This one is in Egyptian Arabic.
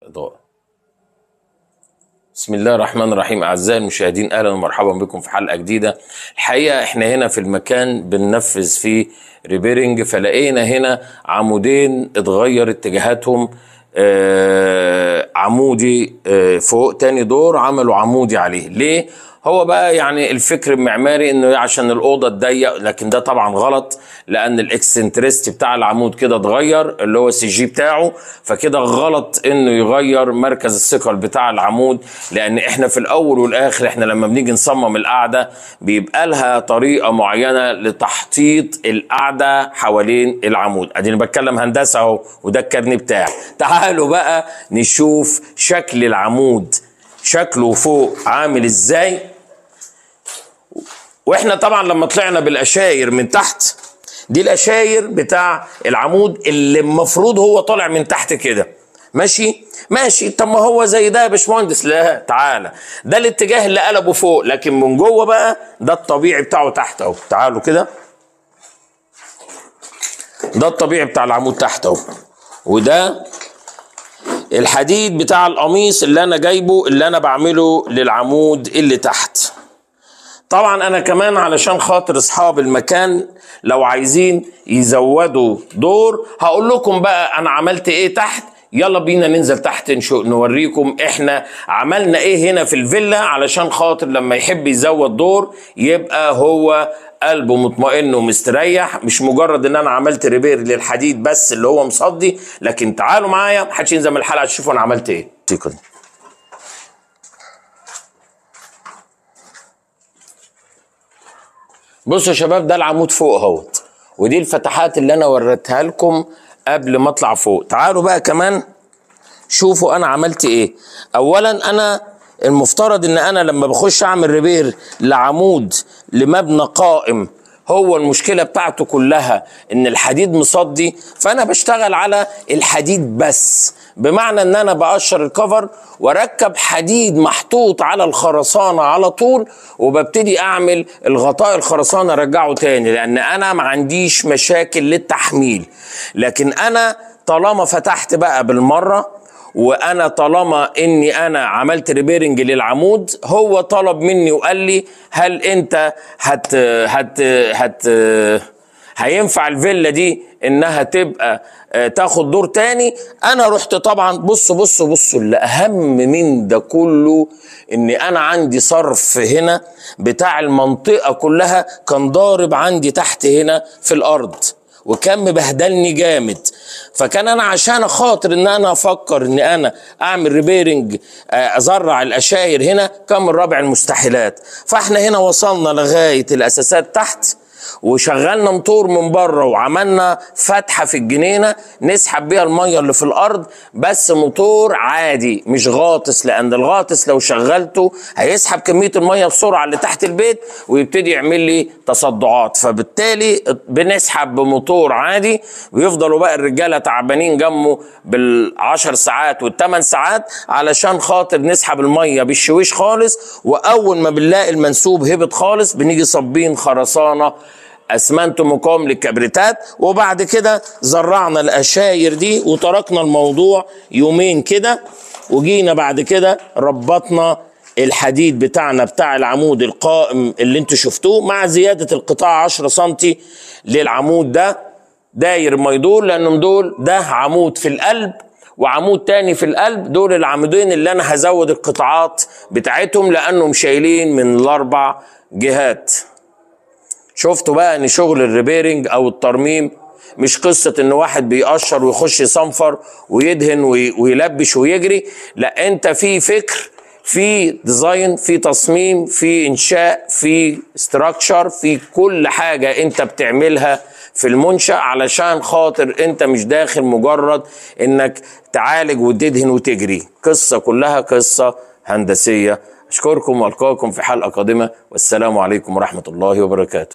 اضاءه بسم الله الرحمن الرحيم اعزائي المشاهدين اهلا ومرحبا بكم في حلقه جديده الحقيقه احنا هنا في المكان بننفذ فيه ريبيرنج فلقينا هنا عمودين اتغير اتجاهاتهم آه عمودي آه فوق تاني دور عملوا عمودي عليه ليه هو بقى يعني الفكر المعماري انه عشان الاوضه تضيق لكن ده طبعا غلط لان الاكسنتريستي بتاع العمود كده اتغير اللي هو السي جي بتاعه فكده غلط انه يغير مركز الثقل بتاع العمود لان احنا في الاول والاخر احنا لما بنيجي نصمم القاعده بيبقى لها طريقه معينه لتحطيط القاعده حوالين العمود اديني بتكلم هندسه اهو وده الكارني بتاعي تعالوا بقى نشوف شكل العمود شكله فوق عامل ازاي واحنا طبعا لما طلعنا بالاشاير من تحت دي الاشاير بتاع العمود اللي المفروض هو طالع من تحت كده ماشي ماشي طب ما هو زي ده يا باشمهندس لا تعالى ده الاتجاه اللي قلبه فوق لكن من جوه بقى ده الطبيعي بتاعه تحت اهو تعالوا كده ده الطبيعي بتاع العمود تحت اهو وده الحديد بتاع القميص اللي انا جايبه اللي انا بعمله للعمود اللي تحت طبعا انا كمان علشان خاطر اصحاب المكان لو عايزين يزودوا دور هقول لكم بقى انا عملت ايه تحت يلا بينا ننزل تحت نشوف نوريكم احنا عملنا ايه هنا في الفيلا علشان خاطر لما يحب يزود دور يبقى هو قلبه مطمئن ومستريح مش مجرد ان انا عملت ريبير للحديد بس اللي هو مصدي لكن تعالوا معايا محدش ينزل من الحلقه تشوفوا انا عملت ايه بصوا يا شباب ده العمود فوق اهوت ودي الفتحات اللي انا وريتها لكم قبل ما اطلع فوق تعالوا بقى كمان شوفوا انا عملت ايه اولا انا المفترض ان انا لما بخش اعمل ريبير لعمود لمبنى قائم هو المشكله بتاعته كلها ان الحديد مصدي فانا بشتغل على الحديد بس بمعنى ان انا بقشر الكفر واركب حديد محطوط على الخرسانه على طول وببتدي اعمل الغطاء الخرسانه ارجعه تاني لان انا ما عنديش مشاكل للتحميل لكن انا طالما فتحت بقى بالمره وانا طالما اني انا عملت ريبيرنج للعمود هو طلب مني وقال لي هل انت هت هت هت هينفع الفيلا دي انها تبقى تاخد دور تاني انا رحت طبعا بصوا بصوا بصوا اللي اهم من ده كله ان انا عندي صرف هنا بتاع المنطقه كلها كان ضارب عندي تحت هنا في الارض وكان مبهدلني جامد فكان انا عشان خاطر ان انا افكر ان انا اعمل ريبيرنج ازرع الاشاير هنا كان من رابع المستحيلات فاحنا هنا وصلنا لغايه الاساسات تحت وشغلنا موتور من بره وعملنا فتحه في الجنينه نسحب بيها الميه اللي في الارض بس موتور عادي مش غاطس لان الغاطس لو شغلته هيسحب كميه الميه بسرعه اللي تحت البيت ويبتدي يعمل لي تصدعات فبالتالي بنسحب بموتور عادي ويفضلوا بقى الرجاله تعبانين جنبه بالعشر ساعات والثمان ساعات علشان خاطر نسحب الميه بالشويش خالص واول ما بنلاقي المنسوب هبط خالص بنيجي صابين خرسانه اسمنت مقاوم للكبريتات وبعد كده زرعنا الاشاير دي وتركنا الموضوع يومين كده وجينا بعد كده ربطنا الحديد بتاعنا بتاع العمود القائم اللي انتوا شفتوه مع زيادة القطاع 10 سنتي للعمود ده داير ما يدور لانهم دول ده عمود في القلب وعمود تاني في القلب دول العمودين اللي انا هزود القطاعات بتاعتهم لانهم شايلين من الاربع جهات شفتوا بقى ان شغل الريبيرنج او الترميم مش قصة ان واحد بيقشر ويخش يصنفر ويدهن ويلبش ويجري لا انت في فكر في ديزاين في تصميم في انشاء في استراكشر في كل حاجة انت بتعملها في المنشأ علشان خاطر انت مش داخل مجرد انك تعالج وتدهن وتجري قصة كلها قصة هندسية اشكركم والقاكم في حلقة قادمة والسلام عليكم ورحمة الله وبركاته